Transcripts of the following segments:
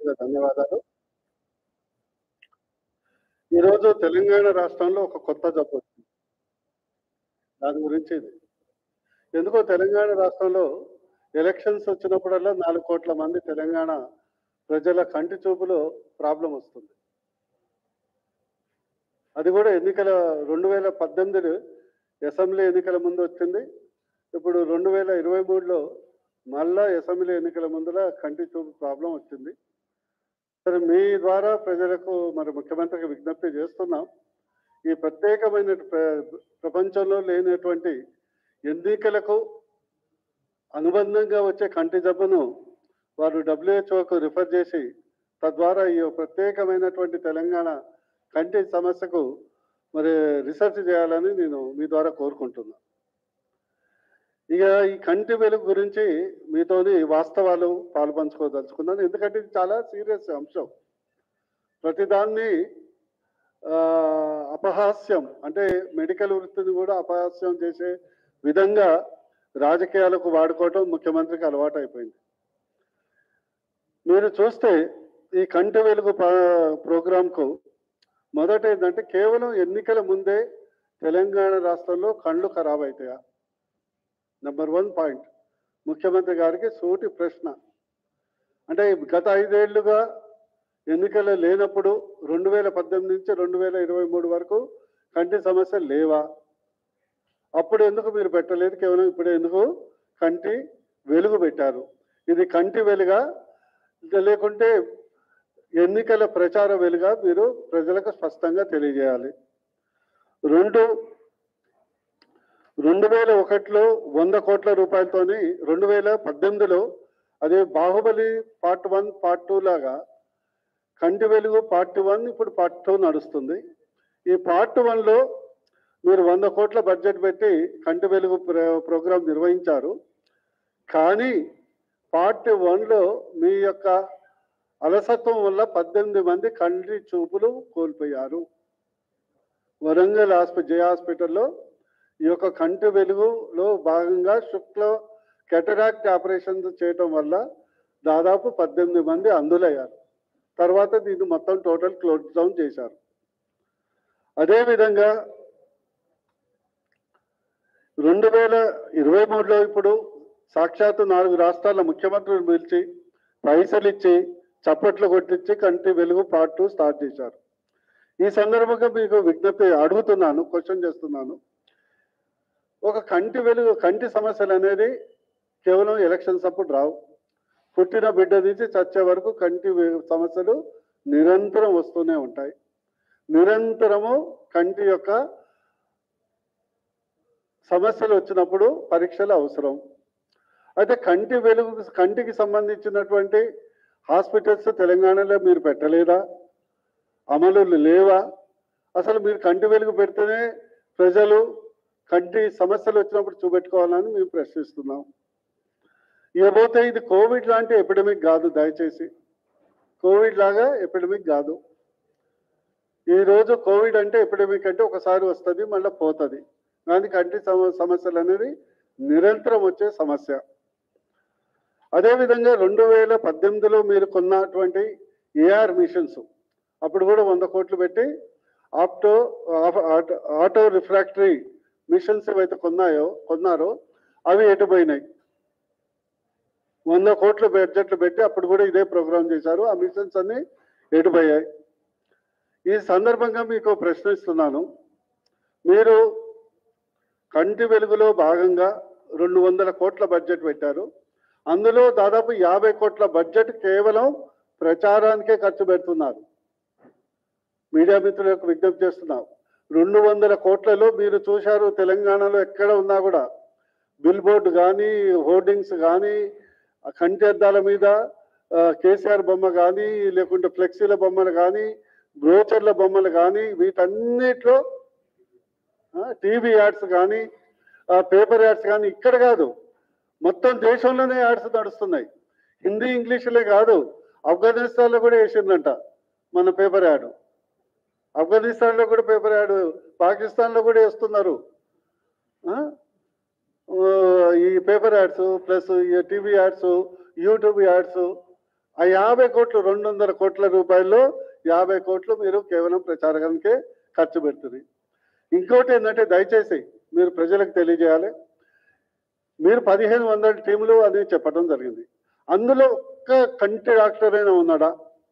మనస్ఫూర్తిగా ధన్యవాదాలు ఈరోజు తెలంగాణ రాష్ట్రంలో ఒక కొత్త జబ్బు వచ్చింది దాని గురించి ఇది ఎందుకో తెలంగాణ రాష్ట్రంలో ఎలక్షన్స్ వచ్చినప్పుడల్లా నాలుగు కోట్ల మంది తెలంగాణ ప్రజల కంటి చూపులో ప్రాబ్లం వస్తుంది అది కూడా ఎన్నికల రెండు వేల పద్దెనిమిది అసెంబ్లీ ఎన్నికల ముందు వచ్చింది ఇప్పుడు రెండు వేల ఇరవై మూడులో మళ్ళా అసెంబ్లీ ఎన్నికల ముందర కంటి చూపు ప్రాబ్లం వచ్చింది సరే మీ ద్వారా ప్రజలకు మరి ముఖ్యమంత్రికి విజ్ఞప్తి చేస్తున్నాం ఈ ప్రత్యేకమైన ప్ర- ప్రపంచంలో లేనటువంటి ఎన్నికలకు అనుబంధంగా వచ్చే కంటి జబ్బును వారు డబ్ల్యూహెచ్ఓకు రిఫర్ చేసి తద్వారా ఈ ప్రత్యేకమైనటువంటి తెలంగాణ కంటి సమస్యకు మరి రీసెర్చ్ చేయాలని నేను మీ ద్వారా కోరుకుంటున్నాను ఇక ఈ కంటి వెలుగు గురించి మీతోని వాస్తవాలు పాల్పంచుకోదలుచుకున్నాను ఎందుకంటే ఇది చాలా సీరియస్ అంశం ప్రతిదాన్ని ఆ, అపహాస్యం అంటే మెడికల్ వృత్తిని కూడా అపహాస్యం చేసే విధంగా రాజకీయాలకు వాడుకోవటం ముఖ్యమంత్రికి అలవాటు అయిపోయింది మీరు చూస్తే ఈ కంటి వెలుగు ప- ప్రోగ్రాంకు మొదట ఏంటంటే కేవలం ఎన్నికల ముందే తెలంగాణ రాష్ట్రంలో కళ్ళు ఖరాబ్ అవుతాయా నెంబర్ వన్ పాయింట్ ముఖ్యమంత్రి గారికి సూటి ప్రశ్న అంటే గత ఐదేళ్లుగా ఎన్నికలు లేనప్పుడు రెండు వేల పద్దెనిమిది నుంచి రెండు వేల ఇరవై మూడు వరకు కంటి సమస్యలు లేవా అప్పుడు ఎందుకు మీరు పెట్టలేదు కేవలం ఇప్పుడు ఎందుకు కంటి వెలుగు పెట్టారు ఇది కంటి వెలుగా లేకుంటే ఎన్నికల ప్రచార వెలుగా మీరు ప్రజలకు స్పష్టంగా తెలియజేయాలి రెండు రెండు వేల ఒకటిలో వంద కోట్ల రూపాయలతోని రెండు వేల పద్దెనిమిదిలో అదే Baahubali part one part two లాగా కంటి వెలుగు పార్ట్ వన్ ఇప్పుడు పార్ట్ టూ నడుస్తుంది ఈ పార్ట్ వన్లో మీరు వంద కోట్ల బడ్జెట్ పెట్టి కంటి వెలుగు ప్ర- ప్రోగ్రాం నిర్వహించారు కానీ పార్ట్ వన్లో మీ యొక్క అలసత్వం వల్ల పద్దెనిమిది మంది కంటి చూపులు కోల్పోయారు వరంగల్ హాస్పిటల్ జయ హాస్పిటల్లో ఈ యొక్క కంటి వెలుగులో భాగంగా శుక్ల కెటరాక్ట్ ఆపరేషన్ చేయటం వల్ల దాదాపు పద్దెనిమిది మంది అందులయ్యారు తర్వాత దీన్ని మొత్తం టోటల్ క్లోజ్ డౌన్ చేశారు అదేవిధంగా రెండు వేల ఇరవై మూడులో ఇప్పుడు సాక్షాత్తు నాలుగు రాష్ట్రాల ముఖ్యమంత్రులు పిలిచి పైసలు ఇచ్చి చప్పట్లు కొట్టించి కంటి వెలుగు పార్ట్ టూ స్టార్ట్ చేశారు ఈ సందర్భంగా మీకు విజ్ఞప్తి అడుగుతున్నాను క్వశ్చన్ చేస్తున్నాను ఒక కంటి వెలుగు కంటి సమస్యలు అనేది కేవలం ఎలక్షన్స్ అప్పుడు రావు పుట్టిన బిడ్డ నుంచి చచ్చే వరకు కంటి వె- సమస్యలు నిరంతరం వస్తూనే ఉంటాయి నిరంతరము కంటి యొక్క సమస్యలు వచ్చినప్పుడు పరీక్షలు అవసరం అయితే కంటి వెలుగు కంటికి సంబంధించినటువంటి హాస్పిటల్స్ తెలంగాణలో మీరు పెట్టలేదా అమలు లేవా అసలు మీరు కంటి వెలుగు పెడితేనే ప్రజలు కంటి సమస్యలు వచ్చినప్పుడు చూపెట్టుకోవాలని మేము ప్రశ్నిస్తున్నాం ఇకపోతే ఇది కోవిడ్ లాంటి ఎపిడమిక్ కాదు దయచేసి కోవిడ్ లాగా ఎపిడమిక్ కాదు ఈ రోజు కోవిడ్ అంటే ఎపిడమిక్ అంటే ఒకసారి వస్తుంది మళ్ళీ పోతుంది కానీ కంటి సమ- సమస్యలు అనేది నిరంతరం వచ్చే సమస్య అదేవిధంగా రెండు వేల పద్దెనిమిదిలో మీరు కొన్నటువంటి ఏఆర్ మిషన్స్ అప్పుడు కూడా వంద కోట్లు పెట్టి ఆప్టో ఆటో- ఆటో రిఫ్రాక్టరీ మిషన్స్ ఏవైతే కొన్నాయో కొన్నారో అవి ఎటుపోయినాయి వంద కోట్ల బడ్జెట్లు పెట్టి అప్పుడు కూడా ఇదే ప్రోగ్రామ్ చేశారు ఆ మిషన్స్ అన్ని ఎటుపోయాయి ఈ సందర్భంగా మీకు ప్రశ్నిస్తున్నాను మీరు కంటి వెలుగులో భాగంగా రెండు వందల కోట్ల బడ్జెట్ పెట్టారు అందులో దాదాపు యాభై కోట్ల బడ్జెట్ కేవలం ప్రచారానికే ఖర్చు పెడుతున్నారు మీడియా మిత్రులకు విజ్ఞప్తి చేస్తున్నాం రెండు వందల కోట్లలో మీరు చూశారు తెలంగాణలో ఎక్కడ ఉన్నా కూడా బిల్ బోర్డు కానీ హోర్డింగ్స్ కానీ ఆ కంటి అద్దాల మీద ఆ, కేసీఆర్ బొమ్మ కానీ లేకుంటే ఫ్లెక్సీల బొమ్మలు కానీ బ్రోచర్ల బొమ్మలు కానీ వీటన్నిటిలో టీవీ యాడ్స్ కానీ పేపర్ యాడ్స్ కానీ ఇక్కడ కాదు మొత్తం దేశంలోనే యాడ్స్ నడుస్తున్నాయి హిందీ ఇంగ్లీష్లే కాదు ఆఫ్ఘనిస్తాన్లో కూడా వేసిందంట మన పేపర్ యాడ్ ఆఫ్ఘనిస్తాన్లో కూడా పేపర్ యాడ్ పాకిస్తాన్లో కూడా వేస్తున్నారు ఆ? ఆ, ఈ పేపర్ యాడ్స్ ప్లస్ ఈ టీవీ యాడ్స్ యూట్యూబ్ యాడ్స్ ఆ యాభై కోట్లు రెండు వందల కోట్ల రూపాయల్లో యాభై కోట్లు మీరు కేవలం ప్రచారానికే ఖర్చు పెడుతుంది ఇంకోటి ఏంటంటే దయచేసి మీరు ప్రజలకు తెలియజేయాలి మీరు పదిహేను వందల టీములు అని చెప్పడం జరిగింది అందులో ఒక్క కంటి డాక్టర్ అయినా ఉన్నాడా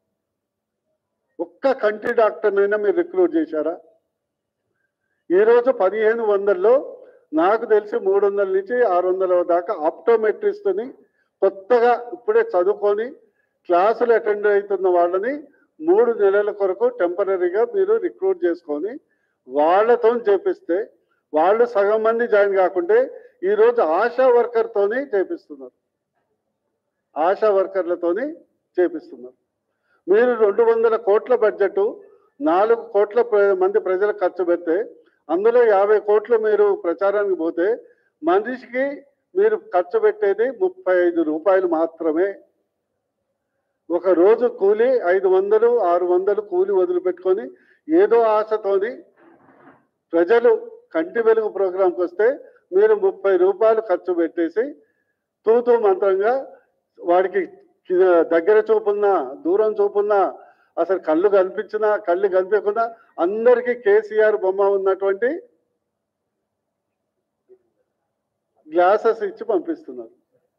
ఒక్క కంటి డాక్టర్నైనా మీరు రిక్రూట్ చేశారా ఈరోజు పదిహేను వందల్లో నాకు తెలిసి మూడు వందల నుంచి ఆరు వందల దాకా ఆప్టోమెట్రిస్ట్ని కొత్తగా ఇప్పుడే చదువుకొని క్లాసులు అటెండ్ అవుతున్న వాళ్ళని మూడు నెలల కొరకు టెంపరీగా మీరు రిక్రూట్ చేసుకొని వాళ్ళతో చేపిస్తే వాళ్ళు సగం మంది జాయిన్ కాకుంటే ఈరోజు ఆశా వర్కర్తోని చేపిస్తున్నారు ఆశా వర్కర్లతోని చేపిస్తున్నారు మీరు రెండు వందల కోట్ల బడ్జెట్ నాలుగు కోట్ల ప్ర- మంది ప్రజలకు ఖర్చు పెడితే అందులో యాభై కోట్లు మీరు ప్రచారానికి పోతే మనిషికి మీరు ఖర్చు పెట్టేది ముప్పై ఐదు రూపాయలు మాత్రమే ఒక రోజు కూలి ఐదు వందలు ఆరు వందలు కూలి వదిలిపెట్టుకొని ఏదో ఆశతోని ప్రజలు కంటి వెలుగు ప్రోగ్రాంకి వస్తే మీరు ముప్పై రూపాయలు ఖర్చు పెట్టేసి తూతూ మంత్రంగా వాడికి కి- దగ్గర చూపున్నా దూరం చూపున్నా అసలు కళ్ళు కనిపించినా కళ్ళు కనిపించకుండా అందరికీ కేసీఆర్ బొమ్మ ఉన్నటువంటి గ్లాసెస్ ఇచ్చి పంపిస్తున్నారు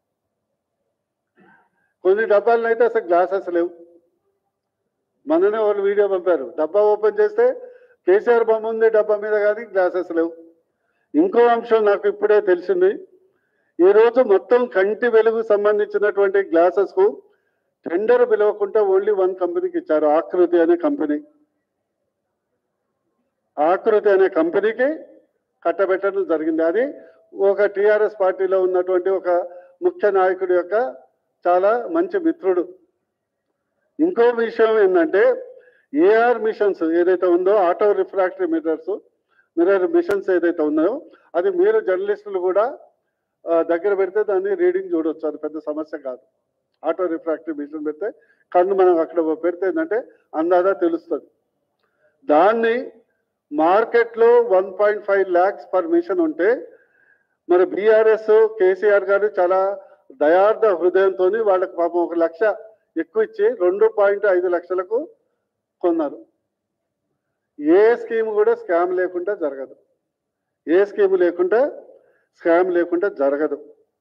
కొన్ని డబ్బాలను అయితే అసలు గ్లాసెస్ లేవు మననే వాళ్ళు వీడియో పంపారు డబ్బా ఓపెన్ చేస్తే కేసీఆర్ బొమ్మ ఉంది డబ్బా మీద కానీ గ్లాసెస్ లేవు ఇంకో అంశం నాకు ఇప్పుడే తెలిసింది ఈ రోజు మొత్తం కంటి వెలుగు సంబంధించినటువంటి గ్లాసెస్ కు టెండర్ పిలవకుండా ఓన్లీ వన్ కంపెనీకి ఇచ్చారు ఆకృతి అనే కంపెనీ ఆకృతి అనే కంపెనీకి కట్టబెట్టడం జరిగింది అది ఒక టిఆర్ఎస్ పార్టీలో ఉన్నటువంటి ఒక ముఖ్య నాయకుడి యొక్క చాలా మంచి మిత్రుడు ఇంకో విషయం ఏంటంటే ఏఆర్ మిషన్స్ ఏదైతే ఉందో auto refractory mirrors mirror machines ఏదైతే ఉన్నాయో అది మీరు జర్నలిస్టులు కూడా ఆ, దగ్గర పెడితే దాన్ని రీడింగ్ చూడొచ్చు అది పెద్ద సమస్య కాదు ఆటో రిఫ్రాక్టరీ మిషన్ పెడితే కన్ను మనం అక్కడ పెడితే ఏంటంటే అందాదా తెలుస్తుంది దాన్ని మార్కెట్లో one point five lakhs per machine ఉంటే మరి బీఆర్ఎస్ కేసీఆర్ గారు చాలా దయార్థ హృదయంతో వాళ్ళకి పాపం ఒక లక్ష ఎక్కువ ఇచ్చి రెండు పాయింట్ ఐదు లక్షలకు కొన్నారు ఏ స్కీమ్ కూడా స్కామ్ లేకుండా జరగదు ఏ స్కీమ్ లేకుండా స్కామ్ లేకుండా జరగదు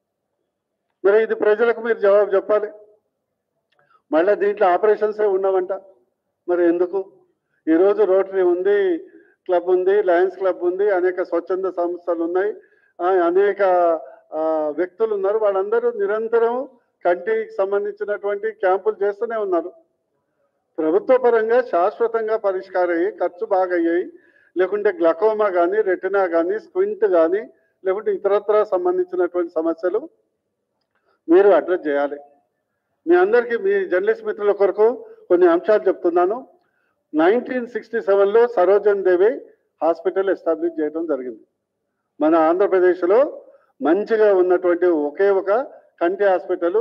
మరి ఇది ప్రజలకు మీరు జవాబు చెప్పాలి మళ్ళీ దీంట్లో ఆపరేషన్సే ఉండవంట మరి ఎందుకు ఈరోజు రోటరీ ఉంది క్లబ్ ఉంది లయన్స్ క్లబ్ ఉంది అనేక స్వచ్ఛంద సంస్థలు ఉన్నాయి ఆ, అనేక ఆ, వ్యక్తులు ఉన్నారు వాళ్ళందరూ నిరంతరం కంటికి సంబంధించినటువంటి క్యాంపులు చేస్తూనే ఉన్నారు ప్రభుత్వ పరంగా శాశ్వతంగా పరిష్కారం అయ్యి ఖర్చు బాగా అయ్యాయి లేకుంటే గ్లకోమా కానీ రెటినా కానీ స్క్వింట్ కానీ లేకుంటే ఇతరత్ర సంబంధించినటువంటి సమస్యలు మీరు అడ్రస్ చేయాలి మీ అందరికీ మీ జర్నలిస్ట్ మిత్రుల కొరకు కొన్ని అంశాలు చెప్తున్నాను నైన్టీన్ సిక్స్టీ సెవెన్లో సరోజన్ దేవి హాస్పిటల్ ఎస్టాబ్లిష్ చేయడం జరిగింది మన ఆంధ్రప్రదేశ్లో మంచిగా ఉన్నటువంటి ఒకే ఒక కంటి హాస్పిటల్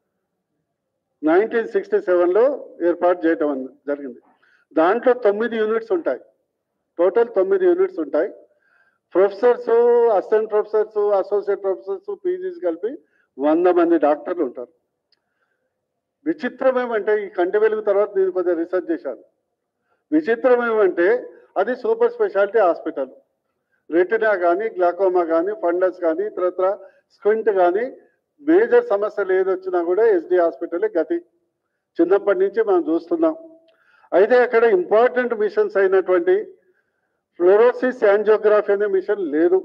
నైన్టీన్ సిక్స్టీ సెవెన్లో ఏర్పాటు చేయటం అన్న- జరిగింది దాంట్లో తొమ్మిది యూనిట్స్ ఉంటాయి టోటల్ తొమ్మిది యూనిట్స్ ఉంటాయి professors assistant professors associate professors PGs కలిపి వంద మంది డాక్టర్లు ఉంటారు విచిత్రం ఏమంటే ఈ కంటి వెలుగు తర్వాత నేను కొద్దిగా రీసెర్చ్ చేశాను విచిత్రం ఏమంటే అది సూపర్ స్పెషాలిటీ హాస్పిటల్ రెటినా కానీ గ్లాకోమా కానీ ఫండస్ కానీ ఇతరత్ర స్క్వింట్ కానీ మేజర్ సమస్యలు ఏది వచ్చినా కూడా ఎస్డి హాస్పిటలే గతి చిన్నప్పటి నుంచి మనం చూస్తున్నాం అయితే అక్కడ ఇంపార్టెంట్ మిషన్స్ అయినటువంటి ఫ్లోరోసిస్ యాంజియోగ్రఫీ అనే మిషన్ లేదు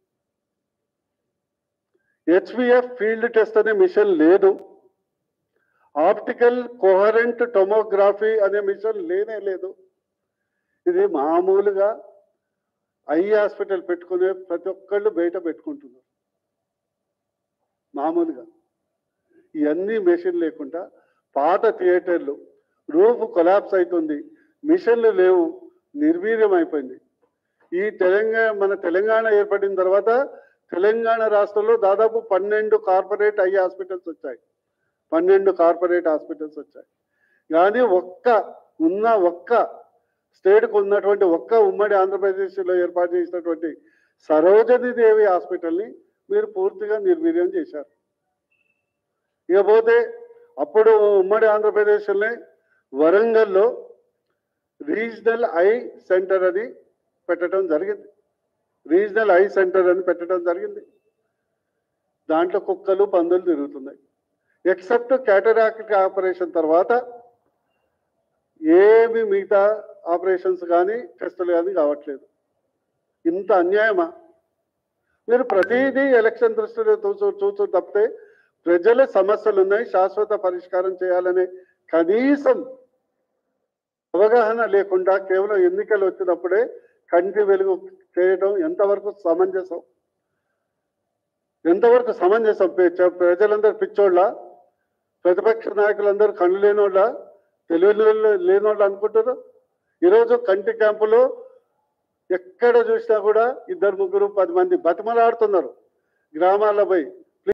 హెచ్విఎఫ్ ఫీల్డ్ టెస్ట్ అనే మిషన్ లేదు ఆప్టికల్ కోహరెంట్ టొమోగ్రఫీ అనే మిషన్ లేనే లేదు ఇది మామూలుగా ఐ హాస్పిటల్ పెట్టుకునే ప్రతి ఒక్కళ్ళు బయట పెట్టుకుంటున్నారు మామూలుగా ఇవన్నీ మెషిన్ లేకుండా పాత థియేటర్లు రూఫ్ కొలాప్స్ అవుతుంది మిషన్లు లేవు నిర్వీర్యం అయిపోయింది ఈ తెలంగాణ మన తెలంగాణ ఏర్పడిన తర్వాత తెలంగాణ రాష్ట్రంలో దాదాపు పన్నెండు కార్పొరేట్ ఐ హాస్పిటల్స్ వచ్చాయి పన్నెండు కార్పొరేట్ హాస్పిటల్స్ వచ్చాయి కానీ ఒక్క ఉన్న ఒక్క స్టేట్కు ఉన్నటువంటి ఒక్క ఉమ్మడి ఆంధ్రప్రదేశ్లో ఏర్పాటు చేసినటువంటి సరోజని దేవి హాస్పిటల్ని మీరు పూర్తిగా నిర్వీర్యం చేశారు ఇకపోతే అప్పుడు ఉమ్మడి ఆంధ్రప్రదేశ్లోనే వరంగల్లో రీజనల్ ఐ సెంటర్ అని పెట్టడం జరిగింది రీజనల్ ఐ సెంటర్ అని పెట్టడం జరిగింది దాంట్లో కుక్కలు పందులు తిరుగుతున్నాయి ఎక్సెప్ట్ క్యాటరాక్ట్ ఆపరేషన్ తర్వాత ఏమి మిగతా ఆపరేషన్స్ కానీ టెస్టులు కానీ కావట్లేదు ఇంత అన్యాయమా మీరు ప్రతిదీ ఎలక్షన్ దృష్టిలో చూచు చూచు తప్పితే ప్రజల సమస్యలు ఉన్నాయి శాశ్వత పరిష్కారం చేయాలనే కనీసం అవగాహన లేకుండా కేవలం ఎన్నికలు వచ్చినప్పుడే కంటి వెలుగు చేయడం ఎంతవరకు సమంజసం ఎంతవరకు సమంజసం పె- చ- ప్రజలందరూ పిచ్చోళ్ళ ప్రతిపక్ష నాయకులందరూ కళ్ళు లేనోళ్ళ తెలివి లేనోళ్ళు అనుకుంటారు ఈరోజు కంటి క్యాంపులో ఎక్కడ చూసినా కూడా ఇద్దరు ముగ్గురు పది మంది బతిమలాడుతున్నారు గ్రామాల్లో పోయి